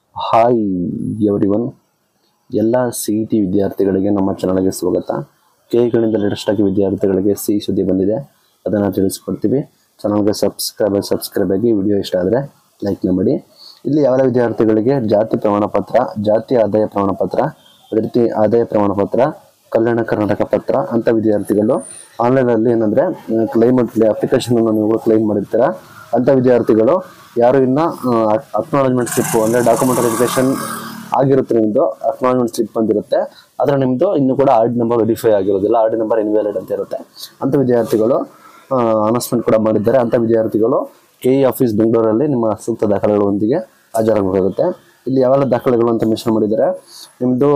hi everyone ಎಲ್ಲ C E T ವಿದ್ಯಾರ್ಥಿಗಳಿಗೆ ನಮ್ಮ ಚಾನಲ್ಗೆ ಸ್ವಾಗತ ಕೆ ಗಣಿತ ಲೇಟೆಸ್ಟ್ ಆಗಿ ವಿದ್ಯಾರ್ಥಿಗಳಿಗೆ ಸಿ ಸುದ್ದಿ ಬಂದಿದೆ ಅದನ್ನು ತಿಳಿಸ್ಕೊಡ್ತೀವಿ ಚಾನಲ್ಗೆ ಸಬ್ಸ್ಕ್ರೈಬ್ ಸಬ್ಸ್ಕ್ರೈಬ್ ಆಗಿ ವಿಡಿಯೋ ಇಷ್ಟ ಆದರೆ ಲೈಕ್ನ ಮಾಡಿ ಇಲ್ಲಿ ಯಾವ ವಿದ್ಯಾರ್ಥಿಗಳಿಗೆ ಜಾತಿ ಪ್ರಮಾಣ ಪತ್ರ ಜಾತಿ ಆದಾಯ ಪ್ರಮಾಣ ಪತ್ರ ಅದೇ ರೀತಿ ಆದಾಯ ಪ್ರಮಾಣ ಪತ್ರ ಕಲ್ಯಾಣ ಕರ್ನಾಟಕ ಪತ್ರ ಅಂತ ವಿದ್ಯಾರ್ಥಿಗಳು ಆನ್ಲೈನಲ್ಲಿ ಏನಂದರೆ ಕ್ಲೈಮ್ ಅಪ್ಲಿಕೇಶನ್ ನೀವು ಕ್ಲೈಮ್ ಮಾಡಿರ್ತೀರ ಅಂಥ ವಿದ್ಯಾರ್ಥಿಗಳು ಯಾರು ಇನ್ನು ಅಕ್ನಾಲಜ್ಮೆಂಟ್ ಸ್ಲಿಪ್ಪು ಅಂದರೆ ಡಾಕ್ಯುಮೆಂಟ್ ವೆರಿಫಿಕೇಶನ್ ಆಗಿರುತ್ತೆ ನಿಮ್ಮದು ಅಕ್ನಾಲಜ್ಮೆಂಟ್ ಸ್ಲಿಪ್ ಬಂದಿರುತ್ತೆ ಆದರೆ ನಿಮ್ಮದು ಇನ್ನೂ ಕೂಡ ಆರ್ಡ್ ನಂಬರ್ ವೆರಿಫೈ ಆಗಿರೋದಿಲ್ಲ ಆರ್ಡ್ ನಂಬರ್ ಇನ್ವ್ಯಾಲಿಡ್ ಅಂತ ಇರುತ್ತೆ ಅಂಥ ವಿದ್ಯಾರ್ಥಿಗಳು ಅನೌನ್ಸ್ಮೆಂಟ್ ಕೂಡ ಮಾಡಿದ್ದಾರೆ ಅಂಥ ವಿದ್ಯಾರ್ಥಿಗಳು ಕೆ ಇ ಆಫೀಸ್ ಬೆಂಗಳೂರಲ್ಲಿ ನಿಮ್ಮ ಸೂಕ್ತ ದಾಖಲೆಗಳೊಂದಿಗೆ ಹಾಜರಾಗಬೇಕಾಗುತ್ತೆ ಇಲ್ಲಿ ಯಾವೆಲ್ಲ ದಾಖಲೆಗಳು ಅಂತ ಮೆನ್ಷನ್ ಮಾಡಿದ್ದಾರೆ ನಿಮ್ಮದು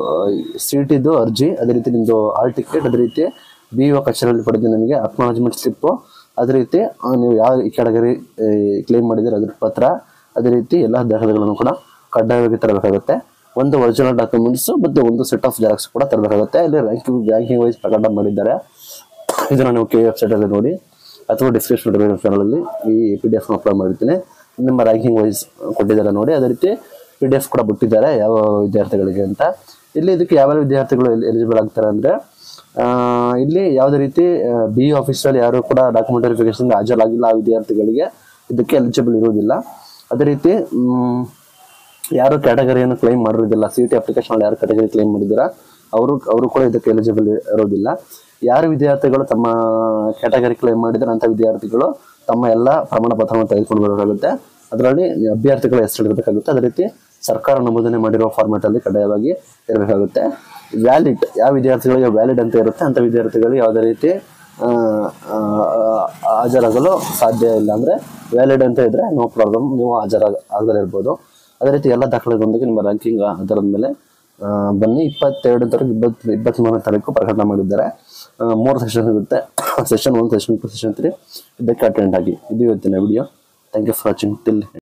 ಸಿ ಟಿದು ಅರ್ಜಿ ಅದೇ ರೀತಿ ನಿಮ್ಮದು ಆಲ್ ಟಿಕೆಟ್ ಅದೇ ರೀತಿ ಬಿ ಒ ಕಚೇರಿಯಲ್ಲಿ ಪಡೆದು ನಿಮಗೆ ಅಕ್ನಾಲಜ್ಮೆಂಟ್ ಸ್ಲಿಪ್ಪು ಅದೇ ರೀತಿ ಆ, ನೀವು ಯಾವ ಕ್ಯಾಟಗರಿ ಕ್ಲೇಮ್ ಮಾಡಿದರೆ ಅದ್ರ ಪತ್ರ ಅದೇ ರೀತಿ ಎಲ್ಲ ದಾಖಲೆಗಳನ್ನು ಕೂಡ ಕಡ್ಡಾಯವಾಗಿ ತರಬೇಕಾಗುತ್ತೆ ಒಂದು ಒರಿಜಿನಲ್ ಡಾಕ್ಯುಮೆಂಟ್ಸು ಮತ್ತು ಒಂದು ಸೆಟ್ ಆಫ್ ಜೆರಾಕ್ಸ್ ಕೂಡ ತರಬೇಕಾಗುತ್ತೆ ಇಲ್ಲಿ ರ್ಯಾಂಕಿಂಗ್ ರ್ಯಾಂಕಿಂಗ್ ವೈಸ್ ಪ್ರಕಟ ಮಾಡಿದ್ದಾರೆ ಇದನ್ನು ನೀವು ಕೆ ವೆಬ್ಸೈಟಲ್ಲಿ ನೋಡಿ ಅಥವಾ ಡಿಸ್ಕ್ರಿಪ್ಷನ್ ಚಾನಲಲ್ಲಿ ಈ ಪಿ ಡಿ ಎಫ್ನ ಅಪ್ಲೋಡ್ ಮಾಡಿರ್ತೀನಿ ನಿಮ್ಮ ರ್ಯಾಂಕಿಂಗ್ ವೈಸ್ ಕೊಟ್ಟಿದ್ದಾರೆ ನೋಡಿ ಅದೇ ರೀತಿ ಪಿ ಡಿ ಎಫ್ ಕೂಡ ಬಿಟ್ಟಿದ್ದಾರೆ ಯಾವ ವಿದ್ಯಾರ್ಥಿಗಳಿಗೆ ಅಂತ ಇಲ್ಲಿ ಇದಕ್ಕೆ ಯಾವ್ಯಾವ ವಿದ್ಯಾರ್ಥಿಗಳು ಎಲಿಜಿಬಲ್ ಆಗ್ತಾರೆ ಅಂದರೆ ಇಲ್ಲಿ ಯಾವುದೇ ರೀತಿ ಬಿ ಆಫೀಸಲ್ಲಿ ಯಾರು ಕೂಡ ಡಾಕ್ಯುಮೆಂಟ್ ವೆರಿಫಿಕೇಶನ್ಗೆ ಹಾಜರಾಗಿಲ್ಲ ಆ ವಿದ್ಯಾರ್ಥಿಗಳಿಗೆ ಇದಕ್ಕೆ ಎಲಿಜಿಬಲ್ ಇರುವುದಿಲ್ಲ ಅದೇ ರೀತಿ ಮ್, ಯಾರು ಕ್ಯಾಟಗರಿಯನ್ನು ಕ್ಲೈಮ್ ಮಾಡಿರೋದಿಲ್ಲ ಸಿ ಟಿ ಅಪ್ಲಿಕೇಶನ್ ಯಾರು ಕ್ಯಾಟಗರಿ ಕ್ಲೈಮ್ ಮಾಡಿದ್ದೀರಾ ಅವರು ಅವರು ಕೂಡ ಇದಕ್ಕೆ ಎಲಿಜಿಬಲ್ ಇರೋದಿಲ್ಲ ಯಾರು ವಿದ್ಯಾರ್ಥಿಗಳು ತಮ್ಮ ಕ್ಯಾಟಗರಿ ಕ್ಲೈಮ್ ಮಾಡಿದರೆ ಅಂಥ ವಿದ್ಯಾರ್ಥಿಗಳು ತಮ್ಮ ಎಲ್ಲ ಪ್ರಮಾಣ ಪತ್ರವನ್ನು ತೆಗೆದುಕೊಂಡು ಬರಬೇಕಾಗುತ್ತೆ ಅದರಲ್ಲಿ ಅಭ್ಯರ್ಥಿಗಳ ಹೆಸರು ಇರಬೇಕಾಗುತ್ತೆ ಅದೇ ರೀತಿ ಸರ್ಕಾರ ನಮೂದನೆ ಮಾಡಿರುವ ಫಾರ್ಮೆಟಲ್ಲಿ ಕಡ್ಡಾಯವಾಗಿ ಇರಬೇಕಾಗುತ್ತೆ ವ್ಯಾಲಿಡ್ ಯಾವ ವಿದ್ಯಾರ್ಥಿಗಳಿಗೆ ವ್ಯಾಲಿಡ್ ಅಂತ ಇರುತ್ತೆ ಅಂಥ ವಿದ್ಯಾರ್ಥಿಗಳಿಗೆ ಯಾವುದೇ ರೀತಿ ಆ, ಆ, ಹಾಜರಾಗಲು ಸಾಧ್ಯ ಇಲ್ಲ ಅಂದರೆ ವ್ಯಾಲಿಡ್ ಅಂತ ಇದ್ದರೆ ನೋ ಪ್ರಾಬ್ಲಮ್ ನೀವು ಹಾಜರಾಗ ಆಗದೇ ಇರ್ಬೋದು ಅದೇ ರೀತಿ ಎಲ್ಲ ದಾಖಲೆಗಳೊಂದಿಗೆ ನಿಮ್ಮ ರ್ಯಾಂಕಿಂಗ್ ಆಧಾರದ ಮೇಲೆ ಆ, ಬನ್ನಿ ಇಪ್ಪತ್ತೆರಡು ತಾರೀಕು ಇಪ್ಪತ್ತು ಇಪ್ಪತ್ತ್ಮೂರನೇ ತಾರೀಕು ಪ್ರಕಟಣೆ ಮಾಡಿದ್ದಾರೆ ಆ, ಮೂರು ಸೆಷನ್ ಇರುತ್ತೆ session one session two session three ಇದಕ್ಕೆ ಅಟೆಂಡ್ ಆಗಿ ಇದು ಇವತ್ತಿನ video thank you for watching till